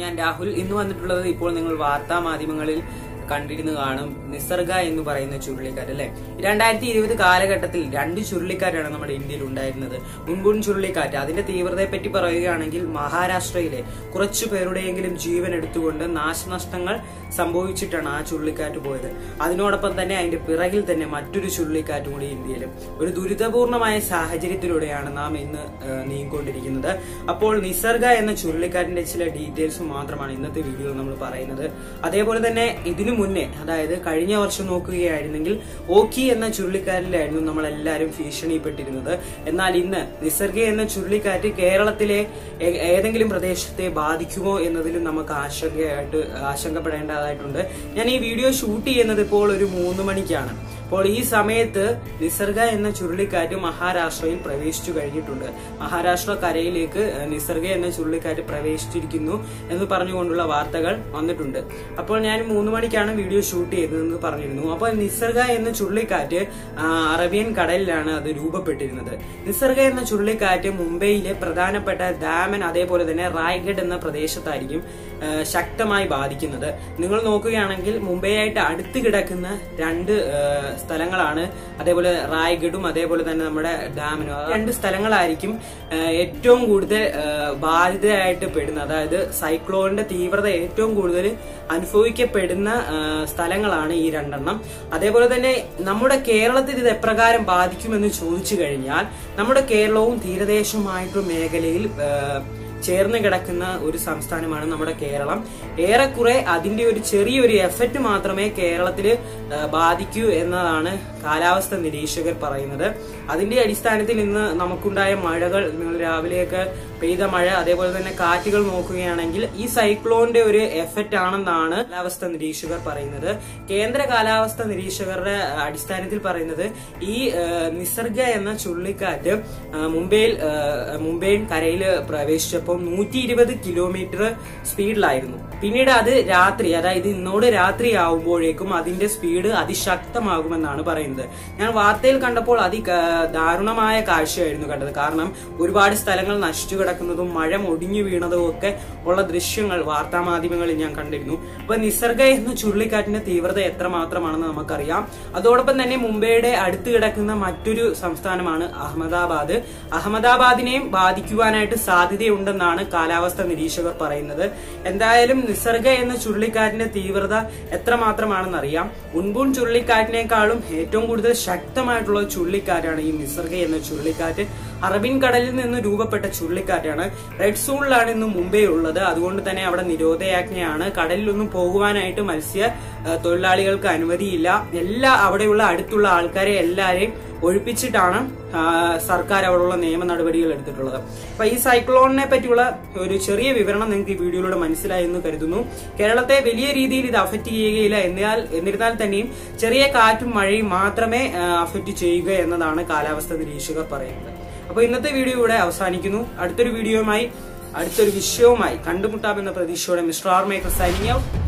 ഞാൻ രാഹുൽ ഇന്ന് വന്നിട്ടുള്ളത് ഇപ്പോൾ നിങ്ങൾ വാർത്താ മാധ്യമങ്ങളിൽ കണ്ടിരുന്നു കാണും നിസർഗ എന്ന് പറയുന്ന ചുഴലിക്കാറ്റ് അല്ലെ രണ്ടായിരത്തി ഇരുപത് കാലഘട്ടത്തിൽ രണ്ട് ചുഴലിക്കാറ്റാണ് നമ്മുടെ ഇന്ത്യയിൽ ഉണ്ടായിരുന്നത് മുൻപും ചുഴലിക്കാറ്റ് അതിന്റെ തീവ്രതയെ പറ്റി പറയുകയാണെങ്കിൽ മഹാരാഷ്ട്രയിലെ കുറച്ചു പേരുടെയെങ്കിലും ജീവൻ എടുത്തുകൊണ്ട് നാശനഷ്ടങ്ങൾ സംഭവിച്ചിട്ടാണ് ആ ചുഴലിക്കാറ്റ് പോയത് അതിനോടൊപ്പം തന്നെ അതിന്റെ പിറകിൽ തന്നെ മറ്റൊരു ചുഴലിക്കാറ്റും കൂടി ഇന്ത്യയിലും ഒരു ദുരിതപൂർണമായ സാഹചര്യത്തിലൂടെയാണ് നാം ഇന്ന് ഏഹ്, നീങ്ങിക്കൊണ്ടിരിക്കുന്നത് അപ്പോൾ നിസർഗ എന്ന ചുഴലിക്കാറ്റിന്റെ ചില ഡീറ്റെയിൽസ് മാത്രമാണ് ഇന്നത്തെ വീഡിയോയിൽ നമ്മൾ പറയുന്നത് അതേപോലെ തന്നെ ഇതിനു മുന്നേ അതായത് കഴിഞ്ഞ വർഷം നോക്കുകയായിരുന്നെങ്കിൽ ഓക്കി എന്ന ചുഴലിക്കാറ്റിലായിരുന്നു നമ്മൾ എല്ലാവരും ഭീഷണിപ്പെട്ടിരുന്നത് എന്നാൽ ഇന്ന് നിസർഗ എന്ന ചുഴലിക്കാറ്റ് കേരളത്തിലെ ഏ- ഏതെങ്കിലും പ്രദേശത്തെ ബാധിക്കുമോ എന്നതിലും നമുക്ക് ആശങ്കയായിട്ട് ആശങ്കപ്പെടേണ്ടതായിട്ടുണ്ട് ഞാൻ ഈ വീഡിയോ ഷൂട്ട് ചെയ്യുന്നത് ഇപ്പോൾ ഒരു മൂന്ന് മണിക്കാണ് അപ്പോൾ ഈ സമയത്ത് നിസർഗ എന്ന ചുഴലിക്കാറ്റ് മഹാരാഷ്ട്രയിൽ പ്രവേശിച്ചു കഴിഞ്ഞിട്ടുണ്ട് മഹാരാഷ്ട്ര കരയിലേക്ക് ഏഹ്, നിസർഗ എന്ന ചുഴലിക്കാറ്റ് പ്രവേശിച്ചിരിക്കുന്നു എന്ന് പറഞ്ഞുകൊണ്ടുള്ള വാർത്തകൾ വന്നിട്ടുണ്ട് അപ്പോൾ ഞാൻ മൂന്ന് മണിക്കാണ് വീഡിയോ ഷൂട്ട് ചെയ്തതെന്ന് പറഞ്ഞിരുന്നു അപ്പോൾ നിസർഗ എന്ന ചുഴലിക്കാറ്റ് ആ, അറബിയൻ കടലിലാണ് അത് രൂപപ്പെട്ടിരുന്നത് നിസർഗ എന്ന ചുഴലിക്കാറ്റ് മുംബൈയിലെ പ്രധാനപ്പെട്ട ഡാമൻ അതേപോലെ തന്നെ റായ്ഗഡ് എന്ന പ്രദേശത്തായിരിക്കും ആ, ശക്തമായി ബാധിക്കുന്നത് നിങ്ങൾ നോക്കുകയാണെങ്കിൽ മുംബൈയായിട്ട് അടുത്ത് കിടക്കുന്ന രണ്ട് ആ, സ്ഥലങ്ങളാണ് അതേപോലെ റായ്ഗഡും അതേപോലെ തന്നെ നമ്മുടെ ഡാമിനും ആ രണ്ട് സ്ഥലങ്ങളായിരിക്കും ആ, ഏറ്റവും കൂടുതൽ ആ, ബാധിതയായിട്ട് പെടുന്ന അതായത് സൈക്ലോണിന്റെ തീവ്രത ഏറ്റവും കൂടുതൽ അനുഭവിക്കപ്പെടുന്ന ആ, സ്ഥലങ്ങളാണ് ഈ രണ്ടെണ്ണം അതേപോലെ തന്നെ നമ്മുടെ കേരളത്തിൽ ഇത് എപ്രകാരം ബാധിക്കുമെന്ന് ചോദിച്ചു കഴിഞ്ഞാൽ നമ്മുടെ കേരളവും തീരദേശമായിട്ടുള്ള മേഖലയിൽ ആ, ചേർന്ന് കിടക്കുന്ന ഒരു സംസ്ഥാനമാണ് നമ്മുടെ കേരളം ഏറെക്കുറെ അതിന്റെ ഒരു ചെറിയൊരു എഫക്റ്റ് മാത്രമേ കേരളത്തിൽ ബാധിക്കൂ എന്നതാണ് കാലാവസ്ഥ നിരീക്ഷകർ പറയുന്നത് അതിന്റെ അടിസ്ഥാനത്തിൽ ഇന്ന് നമുക്കുണ്ടായ മഴകൾ നിങ്ങൾ രാവിലെയൊക്കെ പെയ്ത മഴ അതേപോലെ തന്നെ കാറ്റുകൾ നോക്കുകയാണെങ്കിൽ ഈ സൈക്ലോണിന്റെ ഒരു എഫക്റ്റ് ആണെന്നാണ് കാലാവസ്ഥ നിരീക്ഷകർ പറയുന്നത് കേന്ദ്ര കാലാവസ്ഥ നിരീക്ഷകരുടെ അടിസ്ഥാനത്തിൽ പറയുന്നത് ഈ ആ, നിസർഗ എന്ന ചുഴലിക്കാറ്റ് ആ, മുംബൈയിൽ ആ, മുംബൈ കരയിൽ പ്രവേശിച്ചപ്പോൾ നൂറ്റി ഇരുപത് കിലോമീറ്റർ സ്പീഡിലായിരുന്നു പിന്നീട് അത് രാത്രി അതായത് ഇന്നോട് രാത്രി ആവുമ്പോഴേക്കും അതിന്റെ സ്പീഡ് അതിശക്തമാകുമെന്നാണ് പറയുന്നത് ഞാൻ വാർത്തയിൽ കണ്ടപ്പോൾ അതി ആ, ദാരുണമായ കാഴ്ചയായിരുന്നു കണ്ടത് കാരണം ഒരുപാട് സ്ഥലങ്ങൾ നശിച്ചു കിടക്കുന്നതും മഴ ഒടിഞ്ഞു വീണതും ഒക്കെ ഉള്ള ദൃശ്യങ്ങൾ വാർത്താ മാധ്യമങ്ങളിൽ ഞാൻ കണ്ടിരുന്നു അപ്പൊ നിസർഗ എന്ന ചുഴലിക്കാറ്റിന്റെ തീവ്രത എത്രമാത്രമാണെന്ന് നമുക്കറിയാം അതോടൊപ്പം തന്നെ മുംബൈയുടെ അടുത്ത് കിടക്കുന്ന മറ്റൊരു സംസ്ഥാനമാണ് അഹമ്മദാബാദ് അഹമ്മദാബാദിനെയും ബാധിക്കുവാനായിട്ട് സാധ്യതയുണ്ടെന്നാണ് കാലാവസ്ഥ നിരീക്ഷകർ പറയുന്നത് എന്തായാലും നിസർഗ എന്ന ചുഴലിക്കാറ്റിന്റെ തീവ്രത എത്രമാത്രമാണെന്ന് അറിയാം ഉൻപൂൺ ചുഴലിക്കാറ്റിനേക്കാളും ഏറ്റവും കൂടുതൽ ശക്തമായിട്ടുള്ള ചുഴലിക്കാറ്റാണ് ഈ നിസർഗ എന്ന ചുഴലിക്കാറ്റ് അറബിൻ കടലിൽ നിന്ന് രൂപപ്പെട്ട ചുഴലിക്കാറ്റാണ് റെഡ് സോണിലാണ് ഇന്ന് മുംബൈ ഉള്ളത് അതുകൊണ്ട് തന്നെ അവിടെ നിരോധയാജ്ഞയാണ് കടലിലൊന്നും പോകുവാനായിട്ട് മത്സ്യ ആ, തൊഴിലാളികൾക്ക് അനുമതിയില്ല എല്ലാ അവിടെയുള്ള അടുത്തുള്ള ആൾക്കാരെ എല്ലാരെയും ഒഴിപ്പിച്ചിട്ടാണ് ആ, സർക്കാർ അവിടെയുള്ള നിയമ നടപടികൾ എടുത്തിട്ടുള്ളത് അപ്പൊ ഈ സൈക്ലോണിനെ പറ്റിയുള്ള ഒരു ചെറിയ വിവരണം നിങ്ങൾക്ക് ഈ വീഡിയോയിലൂടെ മനസ്സിലായി എന്ന് കരുതുന്നു കേരളത്തെ വലിയ രീതിയിൽ ഇത് അഫക്റ്റ് ചെയ്യുകയില്ല എന്നാൽ എന്നിരുന്നാൽ തന്നെയും ചെറിയ കാറ്റും മഴയും മാത്രമേ അഫക്റ്റ് ചെയ്യുക എന്നതാണ് കാലാവസ്ഥ നിരീക്ഷകർ പറയുന്നത് അപ്പൊ ഇന്നത്തെ വീഡിയോ ഇവിടെ അവസാനിക്കുന്നു അടുത്തൊരു വീഡിയോയുമായി അടുത്തൊരു വിഷയവുമായി കണ്ടുമുട്ടാമെന്ന പ്രതീക്ഷയോടെ mister R maker signing out